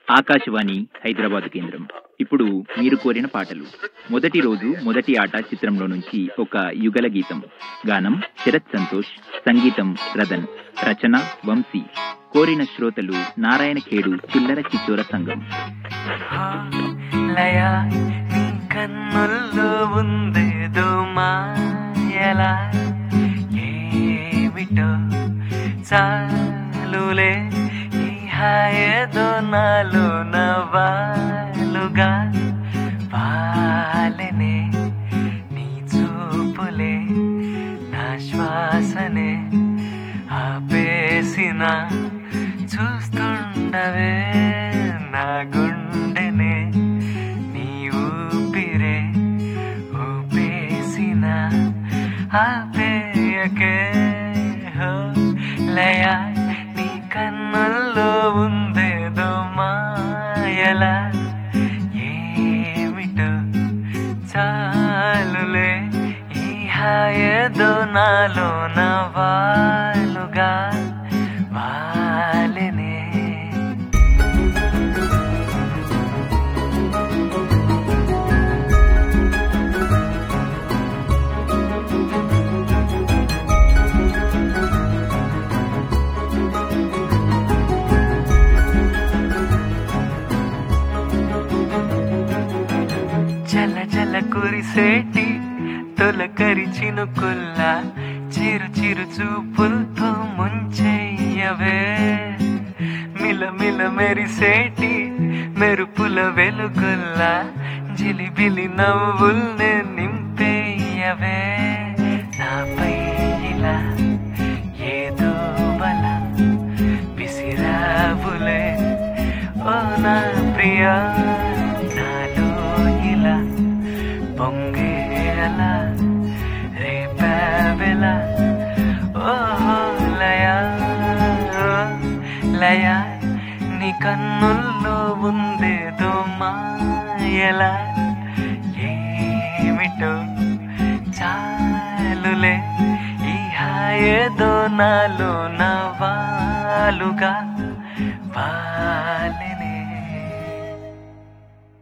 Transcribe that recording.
ఆకాశవాణి హైదరాబాద్ కేంద్రం ఇప్పుడు మీరు కోరిన పాటలు మొదటి రోజు మొదటి ఆట చిత్రంలో నుంచి ఒక యుగల గీతం గానం శరత్ సంతోష్ సంగీతం రదన్ రచన వంశీ కోరిన శ్రోతలు నారాయణ ఖేడు చిల్లర చిచ్చోర సంఘం లయ నీ కన్నుల్లో ఉందేదో మాయలా ఏమిటో చాలులే ఈ హాయేదో నాలో నవాలుగా వాలెనే నీ చూపులే నా శ్వాసనే ఆపేసిన చూస్తుండవే నా గుండెనే నీ ఊపిరే ఊపేసిన ఆపేయకే హో లయ నీ కన్నుల్లో ఉందేదో మాయలా ఏమిటో చాలులే ఈ హాయేదో నాలో నవాలుగా వాలెనే జల జల కురిసేటి తొలకరి చినుకుల్ల చిరు చిరు చూపులతో ముంచెయ్యవే మిల మిల మెరిసేటి మెరుపుల వెలుగుల్ల జిలిబిలి నవ్వుల్నే నింపేయవే నాపై ఇలా ఏదో బల విసిరావులే ఓ నా ప్రియా నాలో ఇలా పొంగేలా రేపేలా ఓహో లయ లయ నీ కన్నుల్లో ఉందేదో మాయలా ఏమిటో చాలులే ఈ హాయేదో నాలో నవాలుగా వా